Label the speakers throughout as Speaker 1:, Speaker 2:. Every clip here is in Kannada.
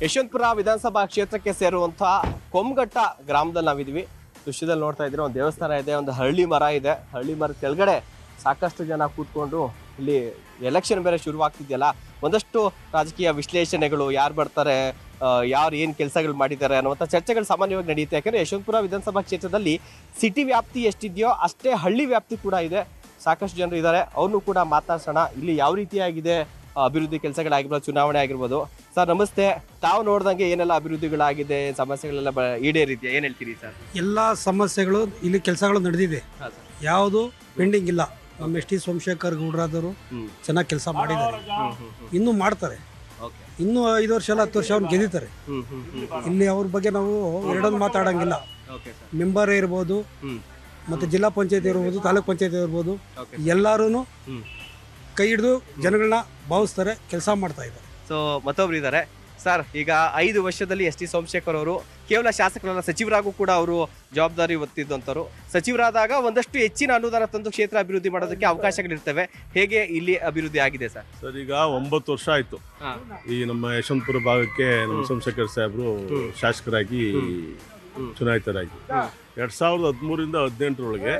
Speaker 1: ಯಶವಂತಪುರ ವಿಧಾನಸಭಾ ಕ್ಷೇತ್ರಕ್ಕೆ ಸೇರುವಂತಹ ಕೊಮ್ಗಟ್ಟ ಗ್ರಾಮದಲ್ಲಿ ನಾವಿದ್ವಿ ದೃಶ್ಯದಲ್ಲಿ ನೋಡ್ತಾ ಇದ್ರೆ ಒಂದು ದೇವಸ್ಥಾನ ಇದೆ ಒಂದು ಹಳ್ಳಿ ಮರ ಇದೆ ಹಳ್ಳಿ ಮರದ ಕೆಳಗಡೆ ಸಾಕಷ್ಟು ಜನ ಕೂತ್ಕೊಂಡು ಇಲ್ಲಿ ಎಲೆಕ್ಷನ್ ಬೇರೆ ಶುರುವಾಗ್ತಿದೆಯಲ್ಲ ಒಂದಷ್ಟು ರಾಜಕೀಯ ವಿಶ್ಲೇಷಣೆಗಳು ಯಾರು ಬರ್ತಾರೆ ಯಾರು ಏನು ಕೆಲಸಗಳು ಮಾಡಿದ್ದಾರೆ ಅನ್ನುವಂಥ ಚರ್ಚೆಗಳು ಸಾಮಾನ್ಯವಾಗಿ ನಡೆಯುತ್ತೆ ಯಾಕಂದ್ರೆ ಯಶವಂತಪುರ ವಿಧಾನಸಭಾ ಕ್ಷೇತ್ರದಲ್ಲಿ ಸಿಟಿ ವ್ಯಾಪ್ತಿ ಎಷ್ಟಿದೆಯೋ ಅಷ್ಟೇ ಹಳ್ಳಿ ವ್ಯಾಪ್ತಿ ಕೂಡ ಇದೆ ಸಾಕಷ್ಟು ಜನರು ಇದ್ದಾರೆ ಅವ್ರನ್ನೂ ಕೂಡ ಮಾತಾಡ್ಸೋಣ ಇಲ್ಲಿ ಯಾವ ರೀತಿಯಾಗಿದೆ ಆ, ಅಭಿವೃದ್ಧಿ ಕೆಲಸಗಳಾಗಿರ್ಬೋದು ಚುನಾವಣೆ ಆಗಿರ್ಬೋದು ಸರ್ ನಮಸ್ತೆ ತಾವು ನೋಡ್ದಂಗೆ ಏನೆಲ್ಲ ಅಭಿವೃದ್ಧಿಗಳಾಗಿದೆ ಸಮಸ್ಯೆಗಳೆಲ್ಲ ಬ- ಈಡೇರಿದೆಯಾ ಏನ್ ಹೇಳ್ತೀರಿ ಸರ್
Speaker 2: ಎಲ್ಲ ಸಮಸ್ಯೆಗಳು ಇಲ್ಲಿ ಕೆಲಸಗಳು ನಡೆದಿದೆ ಯಾವುದು ಪೆಂಡಿಂಗ್ ಇಲ್ಲ ನಮ್ಮ ಎಸ್ ಟಿ ಸೋಮಶೇಖರ್ ಗೌಡ್ರಾದವರು
Speaker 1: ಹ್ಮ್.
Speaker 2: ಚೆನ್ನಾಗಿ ಕೆಲಸ ಮಾಡಿದ್ದಾರೆ ಇನ್ನೂ ಮಾಡ್ತಾರೆ
Speaker 1: ಓಕೆ
Speaker 2: ಇನ್ನೂ ಐದು ವರ್ಷ ಅಲ್ಲ ಹತ್ತು ವರ್ಷ ಅವ್ನು ಗೆದ್ದಿದ್ದಾರೆ
Speaker 1: ಹ್ಮ್ ಹ್ಮ್ ಹ್ಮ್
Speaker 2: ಇಲ್ಲಿ ಅವ್ರ ಬಗ್ಗೆ ನಾವು ಎರಡೊಂದು ಮಾತಾಡಂಗಿಲ್ಲ
Speaker 1: ಓಕೆ ಸರ್
Speaker 2: ಮೆಂಬರ್ ಇರ್ಬೋದು
Speaker 1: ಹ್ಮ್
Speaker 2: ಮತ್ತು ಜಿಲ್ಲಾ ಪಂಚಾಯತ್ ಇರ್ಬೋದು ತಾಲೂಕ್ ಪಂಚಾಯತ್ ಇರ್ಬೋದು
Speaker 1: ಓಕೆ
Speaker 2: ಎಲ್ಲರೂ
Speaker 1: ಹ್ಮ್
Speaker 2: ಕೈ ಹಿಡಿದು ಜನಗಳನ್ನ ಭಾವಿಸ್ತಾರೆ ಕೆಲಸ ಮಾಡ್ತಾ ಇದ್ದಾರೆ
Speaker 1: ಸೊ ಮತ್ತೊಬ್ರು ಇದ್ದಾರೆ ಸರ್ ಈಗ ಐದು ವರ್ಷದಲ್ಲಿ ಎಸ್ ಟಿ ಸೋಮಶೇಖರ್ ಅವರು ಕೇವಲ ಶಾಸಕರಲ್ಲ ಸಚಿವರಾಗೂ ಕೂಡ ಅವರು ಜವಾಬ್ದಾರಿ ಹೊತ್ತಿದ್ದಂಥವ್ರು ಸಚಿವರಾದಾಗ ಒಂದಷ್ಟು ಹೆಚ್ಚಿನ ಅನುದಾನ ತಂದು ಕ್ಷೇತ್ರ ಅಭಿವೃದ್ಧಿ ಮಾಡೋದಕ್ಕೆ ಅವಕಾಶಗಳಿರ್ತವೆ ಹೇಗೆ ಇಲ್ಲಿ ಅಭಿವೃದ್ಧಿ ಆಗಿದೆ ಸರ್
Speaker 3: ಸರ್ ಈಗ ಒಂಬತ್ತು ವರ್ಷ ಆಯ್ತು ಈ ನಮ್ಮ ಯಶವಂತಪುರ ಭಾಗಕ್ಕೆ ನಮ್ಮ ಸೋಮಶೇಖರ್ ಸಾಹೇಬರು ಶಾಸಕರಾಗಿ ಚುನಾಯಿತರಾಗಿ ಎರಡ್ ಸಾವಿರದ ಹದಿಮೂರಿಂದ ಹದಿನೆಂಟರೊಳಗೆ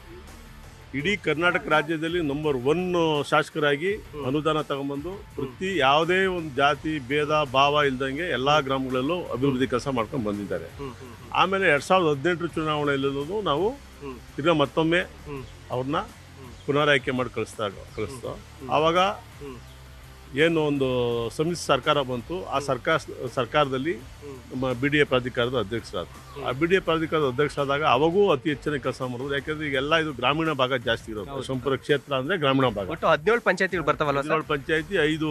Speaker 3: ಇಡೀ ಕರ್ನಾಟಕ ರಾಜ್ಯದಲ್ಲಿ ನಂಬರ್ ಒನ್ ಶಾಸಕರಾಗಿ ಅನುದಾನ ತಗೊಂಬಂದು ಪ್ರತಿ ಯಾವುದೇ ಒಂದು ಜಾತಿ ಭೇದ ಭಾವ ಇಲ್ದಂಗೆ ಎಲ್ಲಾ ಗ್ರಾಮಗಳಲ್ಲೂ ಅಭಿವೃದ್ಧಿ ಕೆಲಸ ಮಾಡ್ಕೊಂಡು ಬಂದಿದ್ದಾರೆ ಆಮೇಲೆ ಎರಡ್ ಸಾವಿರದ ಹದಿನೆಂಟರ ಚುನಾವಣೆಯಲ್ಲೂ ನಾವು
Speaker 1: ಹ್ಮ್.
Speaker 3: ತಿರ್ಗಾ ಮತ್ತೊಮ್ಮೆ
Speaker 1: ಹ್ಮ್.
Speaker 3: ಅವ್ರನ್ನ
Speaker 1: ಹ್ಮ್.
Speaker 3: ಪುನರಾಯ್ಕೆ ಮಾಡಿ ಕಳಿಸ್ದಾಗ ಕಳಿಸ್ತಾ ಆವಾಗ
Speaker 1: ಹ್ಮ್.
Speaker 3: ಏನು ಒಂದು ಸಮ್ಮಿಶ್ರ ಸರ್ಕಾರ ಬಂತು ಆ ಸರ್ಕಾರ ಸರ್ಕಾರದಲ್ಲಿ ನಮ್ಮ ಬಿ ಡಿ ಎ ಪ್ರಾಧಿಕಾರದ ಅಧ್ಯಕ್ಷರಾದ್ರು ಆ ಬಿ ಡಿ ಎ ಪ್ರಾಧಿಕಾರದ ಅಧ್ಯಕ್ಷರಾದಾಗ ಅವಾಗೂ ಅತಿ ಹೆಚ್ಚಿನ ಕೆಲಸ ಮಾಡೋದು ಯಾಕಂದ್ರೆ ಈಗೆಲ್ಲ ಇದು ಗ್ರಾಮೀಣ ಭಾಗ ಜಾಸ್ತಿ ಇರೋದು
Speaker 1: ಹೌದು.
Speaker 3: ಸಂಪುರ ಕ್ಷೇತ್ರ ಅಂದ್ರೆ ಗ್ರಾಮೀಣ ಭಾಗ
Speaker 1: ಒಟ್ಟು ಹದಿನೇಳು ಪಂಚಾಯತಿಗಳು ಬರ್ತಾವಲ್ಲ ಸರ್
Speaker 3: ಹದಿನೇಳು ಪಂಚಾಯತಿ ಐದು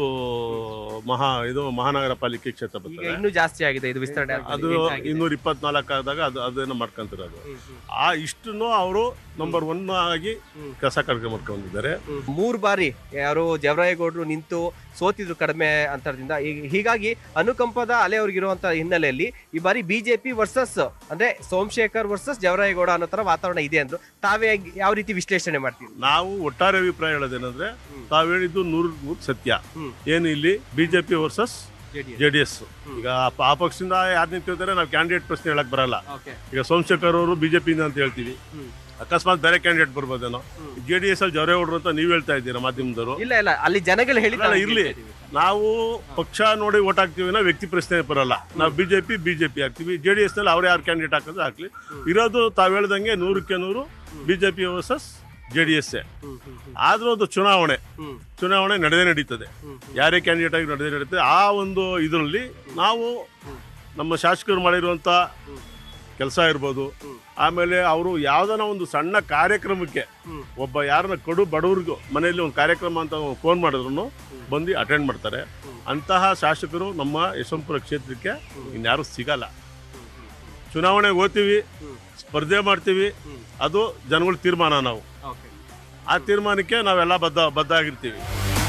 Speaker 3: ಮಹಾ ಇದು ಮಹಾನಗರ ಪಾಲಿಕೆ ಕ್ಷೇತ್ರ
Speaker 1: ಈಗ
Speaker 3: ಬರ್ತದೆ
Speaker 1: ಇನ್ನೂ ಜಾಸ್ತಿ ಆಗಿದೆ ಇದು ವಿಸ್ತರಣೆ ಆಗ್ತಿದೆ,
Speaker 3: ಅದು
Speaker 1: ಹೆಚ್ಚಾಗಿದೆ.
Speaker 3: ಇನ್ನೂರ ಇಪ್ಪತ್ನಾಲ್ಕು ಆದಾಗ ಅದು ಅದನ್ನ ಮಾಡ್ಕೊಂತಿರೋದು
Speaker 1: ಹ್ಮ್, ಹ್ಮ್,
Speaker 3: ಆ ಇಷ್ಟನ್ನು ಅವರು ನಂಬರ್ ಒನ್ ಆಗಿ
Speaker 1: ಹ್ಮ್.
Speaker 3: ಕೆಲಸ ಕಡ್ಕೊಂಡು ಮಾಡ್ಕೊಂಡಿದ್ದಾರೆ
Speaker 1: ಹ್ಮ್. ಮೂರ್ ಬಾರಿ ಯಾರು ಜವರಾಯಗೌಡರು ನಿಂತು ಸೋತಿದ್ರು ಕಡಿಮೆ ಅಂತರದಿಂದ ಹೀಗ್- ಹೀಗಾಗಿ ಅನುಕಂಪದ ಅಲೆ ಅವ್ರಿಗಿರುವಂತ ಹಿನ್ನೆಲೆಯಲ್ಲಿ ಈ ಬಾರಿ ಬಿಜೆಪಿ ವರ್ಸಸ್ ಅಂದ್ರೆ ಸೋಮಶೇಖರ್ ವರ್ಸಸ್ ಜವರಾಯಗೌಡ ಅನ್ನೋ ತರ ವಾತಾವರಣ ಇದೆ ಅಂದ್ರು ತಾವೇ ಯಾವ ರೀತಿ ವಿಶ್ಲೇಷಣೆ ಮಾಡ್ತೀವಿ
Speaker 3: ನಾವು ಒಟ್ಟಾರೆ ಅಭಿಪ್ರಾಯ ಹೇಳೋದೇನಂದ್ರೆ ತಾವು ಹೇಳಿದ್ದು ನೂರು ನೂರು ಸತ್ಯ
Speaker 1: ಹ್ಮ್.
Speaker 3: ಏನು ಇಲ್ಲಿ BJP versus J D S ಈಗ ಆ ಪ- ಆ ಪಕ್ಷದಿಂದ ಯಾರು ನಿಂತಿರ್ತಾರೆ ನಾವು ಕ್ಯಾಂಡಿಡೇಟ್ ಪ್ರಶ್ನೆ ಹೇಳಕ್ ಬರಲ್ಲ ಈಗ ಸೋಮಶೇಖರ್ ಅವರು ಬಿಜೆಪಿಯಿಂದ ಅಂತ ಹೇಳ್ತೀವಿ
Speaker 1: ಹ್ಮ್.
Speaker 3: ಅಕಸ್ಮಾತ್ ಬೇರೆ ಕ್ಯಾಂಡಿಡೇಟ್ ಬರ್ಬೋದೇನೋ ಜೆ ಡಿ ಎಸ್ ಅಲ್ಲಿ ಜವರೇಗೌಡರು ಅಂತ ನೀವು ಹೇಳ್ತಾ ಇದ್ದೀರಾ ಮಾಧ್ಯಮದವರು
Speaker 1: ಇಲ್ಲ ಇಲ್ಲ ಅಲ್ಲಿ ಜನಗಳು ಹೇಳಿ
Speaker 3: ಅಲ್ಲ, ಇರ್ಲಿ ನಾವು ಪಕ್ಷ ನೋಡಿ ಓಟ್ ಹಾಕ್ತೀವಿ ನಾವು ವ್ಯಕ್ತಿ ಪ್ರಶ್ನೆ ಬರಲ್ಲ ನಾವು ಬಿಜೆಪಿ ಬಿಜೆಪಿ ಹಾಕ್ತಿವಿ ಜೆ ಡಿ ಎಸ್ ನಲ್ಲಿ ಅವ್ರು ಯಾರು ಕ್ಯಾಂಡಿಡೇಟ್ ಹಾಕಿದ್ರೆ ಹಾಕ್ಲಿ ಇರೋದು ತಾವು ಹೇಳ್ದಂಗೆ ನೂರಕ್ಕೆ ನೂರು BJP versus J D S ಆದ್ರೂ ಒಂದು ಚುನಾವಣೆ ಚುನಾವಣೆ ನಡೆದೇ ನಡೀತದೆ ಯಾರೇ ಕ್ಯಾಂಡಿಡೇಟ್ ಆಗಿ ನಡೆದೇ ನಡೀತದೆ ಆ ಒಂದು ಇದರಲ್ಲಿ ನಾವು ನಮ್ಮ ಶಾಸಕರು ಮಾಡಿರುವಂತ ಕೆಲಸ ಇರ್ಬೋದು ಆಮೇಲೆ ಅವರು ಯಾವ್ದಾನ ಒಂದು ಸಣ್ಣ ಕಾರ್ಯಕ್ರಮಕ್ಕೆ ಒಬ್ಬ ಯಾರನ್ನ ಕಡು ಬಡವ್ರಿಗೂ ಮನೆಯಲ್ಲಿ ಒಂದು ಕಾರ್ಯಕ್ರಮ ಅಂತ ಫೋನ್ ಮಾಡಿದ್ರು ಬಂದು ಅಟೆಂಡ್ ಮಾಡ್ತಾರೆ ಅಂತಹ ಶಾಸಕರು ನಮ್ಮ ಯಶವಂತಪುರ ಕ್ಷೇತ್ರಕ್ಕೆ ಇನ್ಯಾರು ಸಿಗಲ್ಲ ಚುನಾವಣೆಗೆ ಹೋಗ್ತೀವಿ ಸ್ಪರ್ಧೆ ಮಾಡ್ತೀವಿ ಅದು ಜನಗಳ ತೀರ್ಮಾನ ನಾವು ಆ ತೀರ್ಮಾನಕ್ಕೆ ನಾವೆಲ್ಲ ಬದ್ಧ ಬದ್ಧ ಆಗಿರ್ತೀವಿ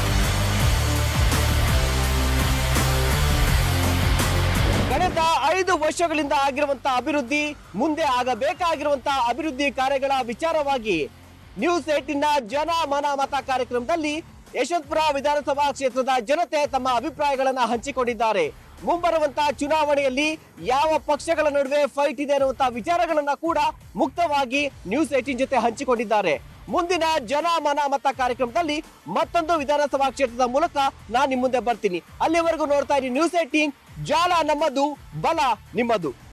Speaker 1: ಕಳೆದ ಐದು ವರ್ಷಗಳಿಂದ ಆಗಿರುವಂತಹ ಅಭಿವೃದ್ಧಿ ಮುಂದೆ ಆಗಬೇಕಾಗಿರುವಂತಹ ಅಭಿವೃದ್ಧಿ ಕಾರ್ಯಗಳ ವಿಚಾರವಾಗಿ ನ್ಯೂಸ್ ಏಟಿನ ಜನ ಮನ ಮತ ಕಾರ್ಯಕ್ರಮದಲ್ಲಿ ಯಶವಂತಪುರ ವಿಧಾನಸಭಾ ಕ್ಷೇತ್ರದ ಜನತೆ ತಮ್ಮ ಅಭಿಪ್ರಾಯಗಳನ್ನ ಹಂಚಿಕೊಂಡಿದ್ದಾರೆ ಮುಂಬರುವಂತಹ ಚುನಾವಣೆಯಲ್ಲಿ ಯಾವ ಪಕ್ಷಗಳ ನಡುವೆ ಫೈಟ್ ಇದೆ ಅನ್ನುವಂತಹ ವಿಚಾರಗಳನ್ನ ಕೂಡ ಮುಕ್ತವಾಗಿ ನ್ಯೂಸ್ ಏಟಿನ್ ಜೊತೆ ಹಂಚಿಕೊಂಡಿದ್ದಾರೆ ಮುಂದಿನ ಜನ ಮನ ಮತ ಕಾರ್ಯಕ್ರಮದಲ್ಲಿ ಮತ್ತೊಂದು ವಿಧಾನಸಭಾ ಕ್ಷೇತ್ರದ ಮೂಲಕ ನಾನು ನಿಮ್ಮ ಮುಂದೆ ಬರ್ತೀನಿ ಅಲ್ಲಿವರೆಗೂ ನೋಡ್ತಾ ಇರಿ ನ್ಯೂಸ್ ಏಟೀನ್ ಜಾಲ ನಮ್ಮದು ಬಲ ನಿಮ್ಮದು